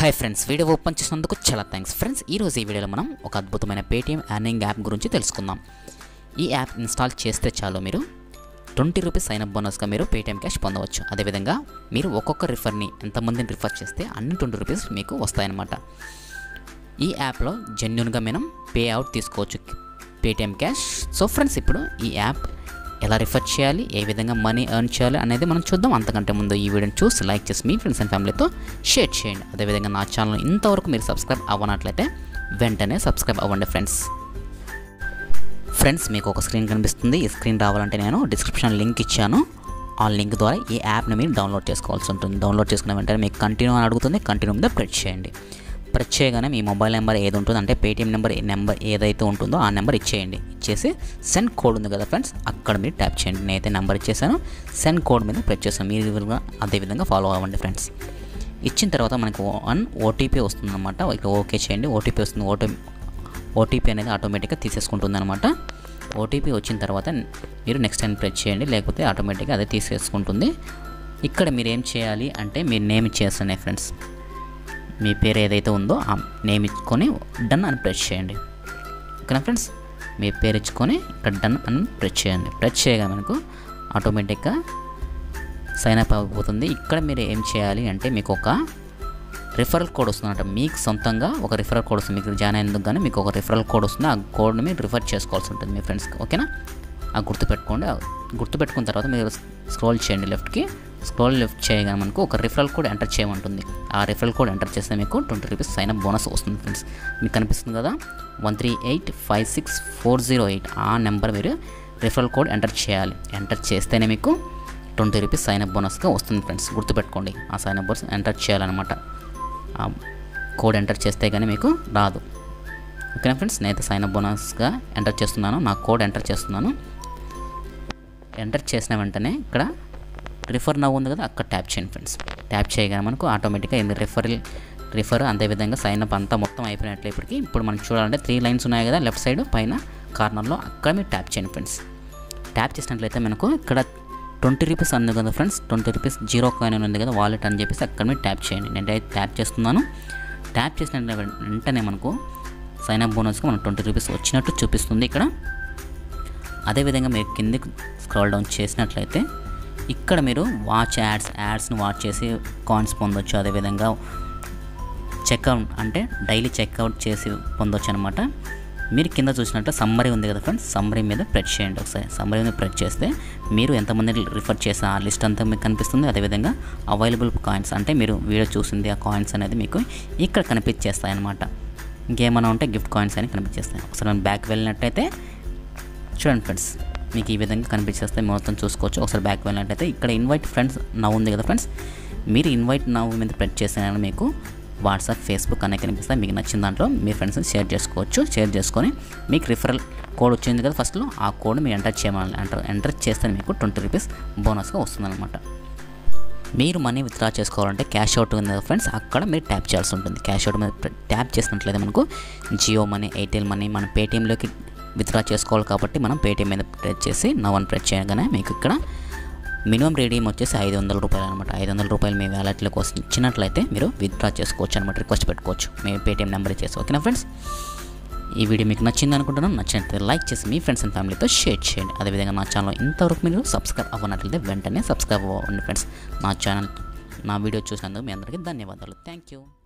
hi friends video open చేసినందుకు చాలా thanks friends ఈరోజు ఈ వీడియోలో మనం ఒక అద్భుతమైన పేటీఎం ఎర్నింగ్ యాప్ గురించి తెలుసుకుందాం ఈ యాప్ ఇన్స్టాల్ చేస్తే చాలు మీరు ట్వంటీ రూపీస్ సైన్ బోనస్గా మీరు పేటీఎం క్యాష్ పొందవచ్చు అదేవిధంగా మీరు ఒక్కొక్క రిఫర్ని ఎంతమందిని రిఫర్ చేస్తే అన్ని ట్వంటీ రూపీస్ మీకు వస్తాయన్నమాట ఈ యాప్లో జెన్యున్గా మనం పే అవుట్ తీసుకోవచ్చు పేటీఎం క్యాష్ సో ఫ్రెండ్స్ ఇప్పుడు ఈ యాప్ ఎలా రిఫర్ చేయాలి ఏ విధంగా మనీ ఎర్న్ చేయాలి అనేది మనం చూద్దాం అంతకంటే ముందు ఈ వీడియోని చూసి లైక్ చేసి మీ ఫ్రెండ్స్ అండ్ ఫ్యామిలీతో షేర్ చేయండి అదేవిధంగా నా ఛానల్ ఇంతవరకు మీరు సబ్స్క్రైబ్ అవ్వనట్లయితే వెంటనే సబ్స్క్రైబ్ అవ్వండి ఫ్రెండ్స్ ఫ్రెండ్స్ మీకు ఒక స్క్రీన్ కనిపిస్తుంది ఈ స్క్రీన్ రావాలంటే నేను డిస్క్రిప్షన్ లింక్ ఇచ్చాను ఆ లింక్ ద్వారా ఈ యాప్ని మీరు డౌన్లోడ్ చేసుకోవాల్సి ఉంటుంది డౌన్లోడ్ చేసుకున్న వెంటనే మీకు కంటిన్యూ అని అడుగుతుంది కంటిన్యూ మీద ప్రెస్ చేయండి ప్రెస్ చేయగానే మీ మొబైల్ నెంబర్ ఏది ఉంటుందో అంటే పేటీఎం నెంబర్ నెంబర్ ఏదైతే ఉంటుందో ఆ నెంబర్ ఇచ్చేయండి ఇచ్చేసి సెండ్ కోడ్ ఉంది కదా ఫ్రెండ్స్ అక్కడ మీరు ట్యాప్ చేయండి నేనైతే నెంబర్ ఇచ్చేసాను సెండ్ కోడ్ మీద ప్రెస్ చేస్తాను మీరు విధంగా అదే విధంగా ఫాలో అవ్వండి ఫ్రెండ్స్ ఇచ్చిన తర్వాత మనకు వన్ ఓటీపీ వస్తుందన్నమాట ఇక్కడ ఓకే చేయండి ఓటీపీ వస్తుంది ఓటీ ఓటీపీ అనేది ఆటోమేటిక్గా తీసేసుకుంటుంది అనమాట ఓటీపీ వచ్చిన తర్వాత మీరు నెక్స్ట్ టైం ప్రెస్ చేయండి లేకపోతే ఆటోమేటిక్గా అదే తీసేసుకుంటుంది ఇక్కడ మీరు ఏం చేయాలి అంటే మీరు నేమ్ ఇచ్చేస్తున్నాయి ఫ్రెండ్స్ మీ పేరు ఏదైతే ఉందో ఆ నేమ్ ఇచ్చుకొని డన్ అని ప్రెస్ చేయండి ఓకేనా ఫ్రెండ్స్ మీ పేరు ఇచ్చుకొని ఇక్కడ డన్ అని ప్రెస్ చేయండి ప్రెస్ చేయగా మనకు ఆటోమేటిక్గా సైన్ అప్ అయిపోతుంది ఇక్కడ మీరు ఏం చేయాలి అంటే మీకు ఒక రిఫరల్ కోడ్ వస్తుందన్నమాట మీకు సొంతంగా ఒక రిఫరల్ కోడ్ వస్తుంది మీకు జాయిన్ అయినందుకు కానీ మీకు ఒక రిఫరల్ కోడ్ వస్తుంది ఆ కోడ్ని మీరు రిఫర్ చేసుకోవాల్సి ఉంటుంది మీ ఫ్రెండ్స్కి ఓకేనా ఆ గుర్తుపెట్టుకోండి ఆ గుర్తుపెట్టుకున్న తర్వాత మీరు స్క్రోల్ చేయండి లెఫ్ట్కి స్క్రోల్ లెఫ్ట్ చేయగానే మనకు ఒక రిఫరల్ కోడ్ ఎంటర్ చేయమంటుంది ఆ రిఫరల్ కోడ్ ఎంటర్ చేస్తే మీకు twenty rupees sign up bonus వస్తుంది ఫ్రెండ్స్ మీకు కనిపిస్తుంది కదా one three eight five six four zero eight ఆ నెంబర్ మీరు రిఫరల్ కోడ్ ఎంటర్ చేయాలి ఎంటర్ చేస్తేనే మీకు ట్వంటీ రూపీస్ సైన్ అప్ బోనస్గా వస్తుంది ఫ్రెండ్స్ గుర్తుపెట్టుకోండి ఆ సైన్ అప్ బోనస్ ఎంటర్ చేయాలన్నమాట ఆ కోడ్ ఎంటర్ చేస్తే కానీ మీకు రాదు ఓకేనా ఫ్రెండ్స్ నేనైతే సైన్ అప్ బోనస్గా ఎంటర్ చేస్తున్నాను నా కోడ్ ఎంటర్ చేస్తున్నాను ఎంటర్ చేసిన వెంటనే ఇక్కడ రిఫర్ నవ్వు ఉంది కదా అక్కడ ట్యాప్ చేయండి ఫ్రెండ్స్ ట్యాప్ చేయగానే మనకు ఆటోమేటిక్గా ఇది రిఫర్ రిఫర్ అదేవిధంగా సైన్ అప్ అంతా మొత్తం అయిపోయినట్లే ఇప్పటికి ఇప్పుడు మనం చూడాలంటే త్రీ లైన్స్ ఉన్నాయి కదా లెఫ్ట్ సైడ్ పైన కార్నర్లో అక్కడ మీరు ట్యాప్ చేయండి ఫ్రెండ్స్ ట్యాప్ చేసినట్లయితే మనకు ఇక్కడ ట్వంటీ రూపీస్ అంది కదా friends twenty rupees zero coin అని ఉంది కదా వాలెట్ అని చెప్పేసి అక్కడ మీరు ట్యాప్ చేయండి నేను అయితే ట్యాప్ చేస్తున్నాను ట్యాప్ చేసిన వెంటనే మనకు సైన్ అప్ బోనస్కి మనకు ట్వంటీ రూపీస్ వచ్చినట్టు చూపిస్తుంది ఇక్కడ అదేవిధంగా మీరు కిందికి స్క్రాల్ డౌన్ చేసినట్లయితే ఇక్కడ మీరు వాచ్ యాడ్స్ యాడ్స్ని వాచ్ చేసి కాయిన్స్ పొందొచ్చు అదేవిధంగా చెక్అవుట్ అంటే డైలీ చెక్అవుట్ చేసి పొందొచ్చు అనమాట మీరు కింద చూసినట్టు సమ్మరీ ఉంది కదా ఫ్రెండ్స్ సమ్మరీ మీద ప్రెస్ చేయండి ఒకసారి సమ్మరీ మీద ప్రెస్ చేస్తే మీరు ఎంతమంది రిఫర్ చేసిన ఆ లిస్ట్ అంతా మీకు కనిపిస్తుంది అదేవిధంగా అవైలబుల్ కాయిన్స్ అంటే మీరు వీడియో చూసింది ఆ కాయిన్స్ అనేది మీకు ఇక్కడ కనిపించేస్తాయి అనమాట ఇంకేమైనా ఉంటే గిఫ్ట్ కాయిన్స్ అని కనిపించేస్తాయి ఒకసారి మనం బ్యాక్ వెళ్ళినట్టయితే చూడండి ఫ్రెండ్స్ మీకు ఈ విధంగా కనిపించేస్తే మొత్తం చూసుకోవచ్చు ఒకసారి బ్యాక్ వెళ్ళినట్టయితే ఇక్కడ ఇన్వైట్ ఫ్రెండ్స్ నవ్వు ఉంది కదా ఫ్రెండ్స్ మీరు ఇన్వైట్ నవ్వు మీద ప్రెస్ చేసిన మీకు వాట్సాప్ ఫేస్బుక్ అనే కనిపిస్తాయి మీకు నచ్చిన దాంట్లో మీ ఫ్రెండ్స్ని షేర్ చేసుకోవచ్చు షేర్ చేసుకొని మీకు రిఫరల్ కోడ్ వచ్చింది కదా ఫస్ట్లో ఆ కోడ్ మీరు ఎంటర్ చేయమని ఎంటర్ ఎంటర్ చేస్తే మీకు ట్వంటీ రూపీస్ బోనస్గా వస్తుందన్నమాట మీరు మనీ విత్డ్రా చేసుకోవాలంటే క్యాష్ అవుట్ ఉంది కదా ఫ్రెండ్స్ అక్కడ మీరు ట్యాప్ చేయాల్సి ఉంటుంది క్యాష్ అవుట్ మీద ట్యాప్ చేసినట్లయితే మనకు జియో మనీ ఎయిర్టెల్ మనీ మన పేటీఎంలోకి విత్డ్రా చేసుకోవాలి కాబట్టి మనం పేటీఎం మీద ప్రెస్ చేసి నవన్ ప్రెస్ చేయగానే మీకు ఇక్కడ మినిమం రేడియం వచ్చేసి ఐదు వందల రూపాయలు అనమాట ఐదు వందల రూపాయలు మీ వ్యాలెట్లో కోసం ఇచ్చినట్లయితే మీరు విత్డ్రా చేసుకోవచ్చు అనమాట రిక్వెస్ట్ పెట్టుకోవచ్చు మీ పేటీఎం నెంబర్ ఇచ్చేసి ఓకేనా ఫ్రెండ్స్ ఈ వీడియో మీకు నచ్చింది అనుకుంటున్నాను నచ్చినట్లయితే లైక్ చేసి మీ ఫ్రెండ్స్ అండ్ ఫ్యామిలీతో షేర్ చేయండి అదేవిధంగా నా ఛానల్ ఇంతవరకు మీరు సబ్స్క్రైబ్ అవ్వనట్లయితే వెంటనే సబ్స్క్రైబ్ అవ్వండి ఫ్రెండ్స్ నా ఛానల్ నా వీడియో చూసినందుకు మీ అందరికీ ధన్యవాదాలు థ్యాంక్ యూ